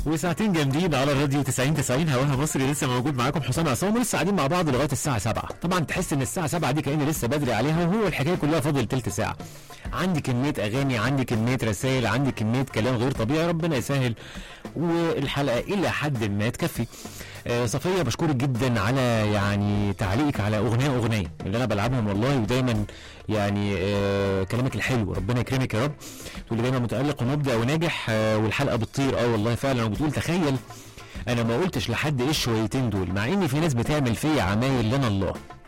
وساعتين جامدين على الراديو 90 90 هواها مصري لسه موجود معاكم حسام عصام ولسه قاعدين مع بعض لغايه الساعه 7 طبعا تحس ان الساعه 7 دي كأن لسه بدري عليها وهو الحكايه كلها فاضل تلت ساعه عندي كميه اغاني عندي كميه رسائل عندي كميه كلام غير طبيعي ربنا يسهل والحلقه الى حد ما تكفي آه، صفيه بشكرك جدا على يعني تعليقك على اغنيه اغنيه اللي انا بلعبهم والله ودايما يعني آه كلامك الحلو ربنا يكرمك يا رب تقول دايما متالق ومبدع وناجح آه والحلقه بتطير اه والله فعلا وبتقول تخيل انا ما قلتش لحد ايه الشويتين دول مع ان في ناس بتعمل فيا عمايل لنا الله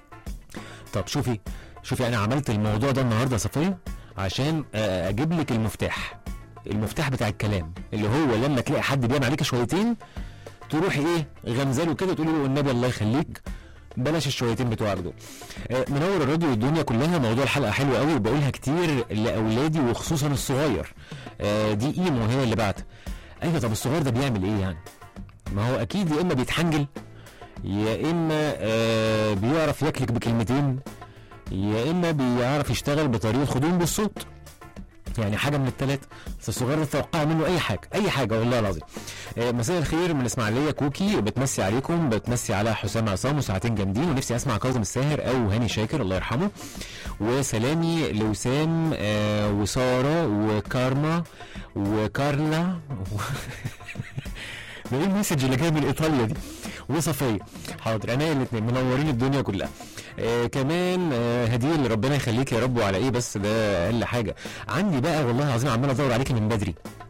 طب شوفي شوفي انا عملت الموضوع ده النهارده يا صفيه عشان آه، اجيب لك المفتاح المفتاح بتاع الكلام اللي هو لما تلاقي حد بيعمل عليك شويتين تروحي ايه غمزاله كده تقولي له والنبي الله يخليك بلاش الشويتين بتوعك دول آه، منور الراديو والدنيا كلها موضوع الحلقه حلو قوي وبقولها كتير لاولادي وخصوصا الصغير آه، دي ايمو هي اللي بعت ايوه طب الصغير ده بيعمل ايه يعني ما هو اكيد يا اما بيتحنجل يا اما آه بيعرف يكلك بكلمتين يا اما بيعرف يشتغل بطريقه خدوم بالصوت يعني حاجه من الثلاثه بس الصغير ده توقع منه اي حاجه اي حاجه والله العظيم آه، مساء الخير من اسماعيليه كوكي بتمسي عليكم بتمسي على حسام عصام وساعتين جامدين ونفسي اسمع كاظم الساهر او هاني شاكر الله يرحمه وسلامي لوسام آه وساره وكارما وكارلا ده ايه المسج اللي جاي من ايطاليا دي وصفيه حاضر انا الاثنين منورين الدنيا كلها آه كمان آه هديل ربنا يخليك يا رب وعلى ايه بس ده اقل حاجه عندي بقى والله العظيم عمال ادور عليكي من بدري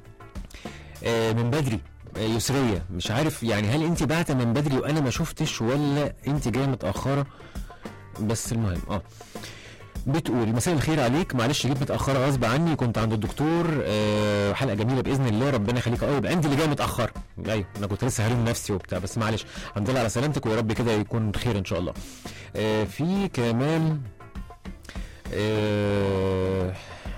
آه من بدري آه، يسريه مش عارف يعني هل انت بعت من بدري وانا ما شفتش ولا انت جايه متاخره بس المهم اه بتقول مساء الخير عليك معلش جيت متاخره غصب عني كنت عند الدكتور آه حلقه جميله باذن الله ربنا يخليك اه يبقى انت اللي جايه متاخره ايوه انا كنت لسه هلوم نفسي وبتاع بس معلش الحمد لله على سلامتك ويا رب كده يكون خير ان شاء الله آه في كمان آه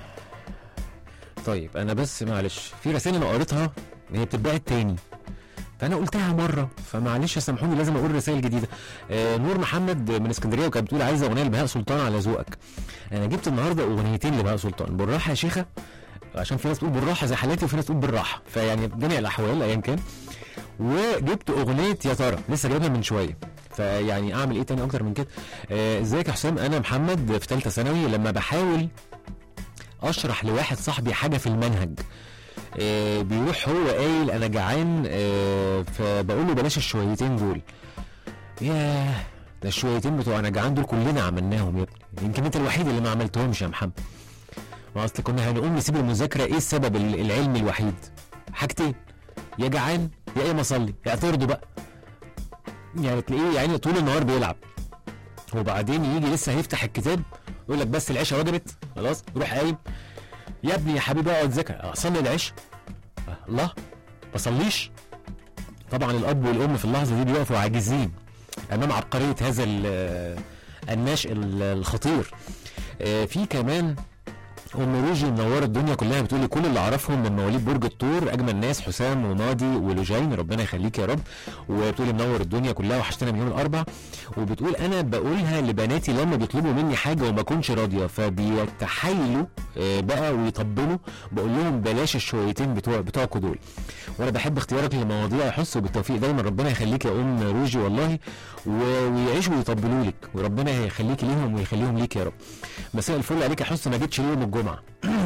طيب انا بس معلش في رسائل انا قريتها هي بتتبعت تاني فانا قلتها مره فمعلش سامحوني لازم اقول رسائل جديده آه نور محمد من اسكندريه وكانت بتقول عايزه اغنيه لبهاء سلطان على ذوقك انا جبت النهارده اغنيتين لبهاء سلطان بالراحه يا شيخه عشان في ناس تقول بالراحه زي حالاتي وفي ناس تقول بالراحه فيعني جميع الاحوال ايا كان وجبت اغنيه يا ترى لسه جايبها من شويه فيعني اعمل ايه تاني اكتر من كده آه، ازيك يا حسام انا محمد في ثالثه ثانوي لما بحاول اشرح لواحد صاحبي حاجه في المنهج آه، بيروح هو قايل انا جعان آه، فبقول له بلاش الشويتين دول ياه ده الشويتين بتوع انا جعان دول كلنا عملناهم يا ابني يمكن انت الوحيد اللي ما عملتهمش يا محمد ما اصل كنا هنقوم نسيب المذاكره ايه السبب ال- العلمي الوحيد حاجتين يا جعان يا ايه مصلي اعترضوا بقى يعني تلاقيه يعني طول النهار بيلعب وبعدين يجي لسه هيفتح الكتاب يقول لك بس العشاء وجبت خلاص يروح قايم يا ابني يا حبيبي اقعد ذاكر اصلي العشاء الله ما اصليش طبعا الاب والام في اللحظه دي بيقفوا عاجزين امام عبقريه هذا ال- الناشئ ال- الخطير آه، في كمان ام روجي منوره الدنيا كلها بتقولي كل اللي اعرفهم من مواليد برج الثور اجمل ناس حسام وماضي ولوجين ربنا يخليك يا رب وبتقولي منور الدنيا كلها وحشتنا من يوم الاربع وبتقول انا بقولها لبناتي لما بيطلبوا مني حاجه وما اكونش راضيه فبيتحايلوا آه، بقى ويطبلوا بقول لهم بلاش الشويتين بتوع بتوعكوا دول وانا بحب اختيارك للمواضيع يحس بالتوفيق دايما ربنا يخليك يا ام روجي والله و- ويعيشوا ويطبلوا لك وربنا يخليك ليهم ويخليهم ليك يا رب مساء الفل عليك يا حس ما جيتش ليه يوم الجمعه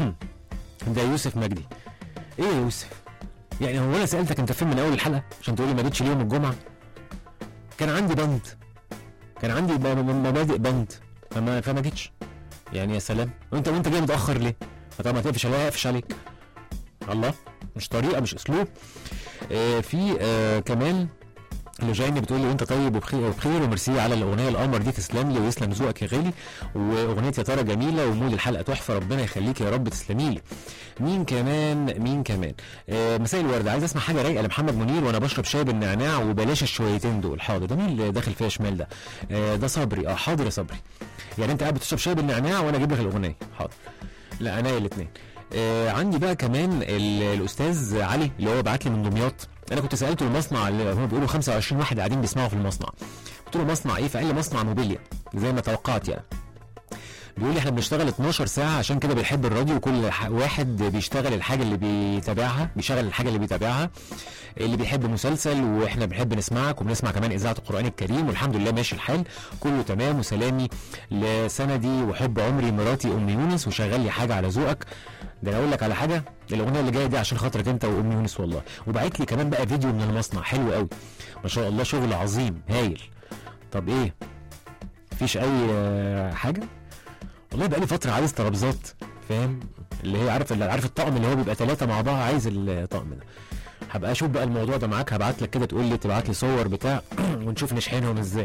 ده يوسف مجدي ايه يا يوسف يعني هو انا سالتك انت فين من اول الحلقه عشان تقول لي ما جيتش ليه يوم الجمعه كان عندي بند كان عندي ب- م- مبادئ بند فما فما جيتش يعني يا سلام وانت وانت جاي متاخر ليه طب ما تقفش عليا اقفش عليك الله مش طريقه مش اسلوب آه في آه كمان اللي جايني بتقول لي انت طيب وبخير وبخير وميرسي على الاغنيه القمر دي تسلم لي ويسلم ذوقك يا غالي واغنيه يا ترى جميله ومود الحلقه تحفه ربنا يخليك يا رب تسلمي لي مين كمان مين كمان آه مساء الورد عايز اسمع حاجه رايقه لمحمد منير وانا بشرب شاي بالنعناع وبلاش الشويتين دول حاضر ده مين اللي داخل فيها شمال ده آه ده صبري اه حاضر يا صبري يعني انت قاعد بتشرب شاي بالنعناع وانا اجيب لك الاغنيه حاضر لا انا الاثنين آه عندي بقى كمان ال- الاستاذ علي اللي هو بعت لي من دمياط انا كنت سالته المصنع اللي هم بيقولوا 25 واحد قاعدين بيسمعوا في المصنع قلت له مصنع ايه فقال لي مصنع موبيليا زي ما توقعت يعني بيقول لي احنا بنشتغل 12 ساعه عشان كده بنحب الراديو وكل ح- واحد بيشتغل الحاجه اللي بيتابعها بيشغل الحاجه اللي بيتابعها اللي بيحب مسلسل واحنا بنحب نسمعك وبنسمع كمان اذاعه القران الكريم والحمد لله ماشي الحال كله تمام وسلامي لسندي وحب عمري مراتي ام يونس وشغل لي حاجه على ذوقك ده انا اقول لك على حاجه الاغنيه اللي جايه دي عشان خاطرك انت وام يونس والله وبعت لي كمان بقى فيديو من المصنع حلو قوي ما شاء الله شغل عظيم هايل طب ايه مفيش اي آه، حاجه والله بقى لي فتره عايز ترابيزات فاهم اللي هي عارف اللي عارف الطقم اللي هو بيبقى ثلاثه مع بعض عايز الطقم ده هبقى اشوف بقى الموضوع ده معاك هبعت لك كده تقول لي تبعت لي صور بتاع ونشوف نشحنهم ازاي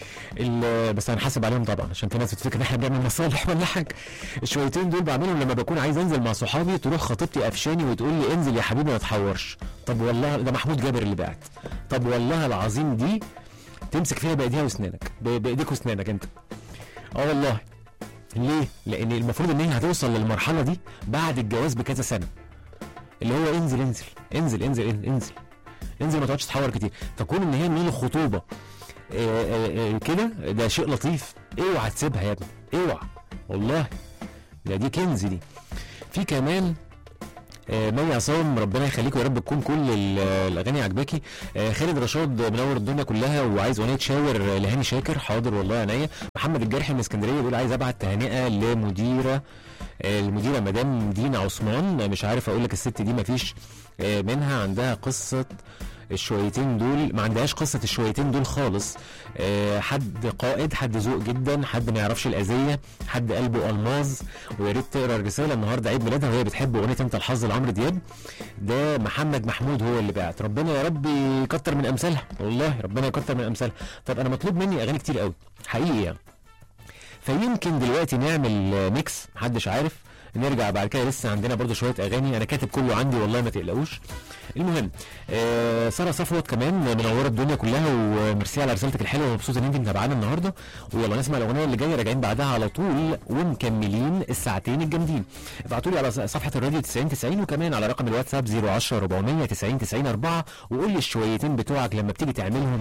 ال- بس هنحاسب عليهم طبعا عشان في ناس بتفكر ان احنا بنعمل مصالح ولا حاجه الشويتين دول بعملهم لما بكون عايز انزل مع صحابي تروح خطيبتي قفشاني وتقول لي انزل يا حبيبي ما تحورش طب والله ده محمود جابر اللي بعت طب والله العظيم دي تمسك فيها بايديها واسنانك ب- بايديك واسنانك انت اه والله ليه؟ لان المفروض ان هي هتوصل للمرحله دي بعد الجواز بكذا سنه اللي هو انزل انزل انزل انزل انزل انزل, انزل ما تقعدش تحور كتير فكون ان هي من الخطوبه آه، آه، آه، كده ده شيء لطيف اوعى تسيبها يا ابني اوعى والله ده دي كنز دي في كمان آه، مي عصام ربنا يخليكم يا رب تكون كل ال- الاغاني عجباكي آه، خالد رشاد منور الدنيا كلها وعايز اغنيه شاور لهاني شاكر حاضر والله عينيا محمد الجرحي من اسكندريه بيقول عايز ابعت تهنئه لمديره آه، المديره مدام دينا عثمان مش عارف اقول لك الست دي مفيش آه، منها عندها قصه الشويتين دول ما عندهاش قصه الشويتين دول خالص آه، حد قائد حد ذوق جدا حد ما يعرفش الاذيه حد قلبه الماظ ويا ريت تقرا الرساله النهارده عيد ميلادها وهي بتحب اغنيه انت الحظ لعمرو دياب ده محمد محمود هو اللي بعت ربنا يا رب يكتر من امثالها والله ربنا يكتر من امثالها طب انا مطلوب مني اغاني كتير قوي حقيقي يعني فيمكن دلوقتي نعمل آه، ميكس محدش عارف نرجع بعد كده لسه عندنا برضو شويه اغاني انا كاتب كله عندي والله ما تقلقوش المهم آه ساره صفوت كمان منوره الدنيا كلها وميرسي على رسالتك الحلوه ومبسوطه ان انت متابعانا النهارده ويلا نسمع الاغنيه اللي جايه راجعين بعدها على طول ومكملين الساعتين الجامدين ابعتوا لي على صفحه الراديو 90 90 وكمان على رقم الواتساب 010 400 90 90 4 وقول لي الشويتين بتوعك لما بتيجي تعملهم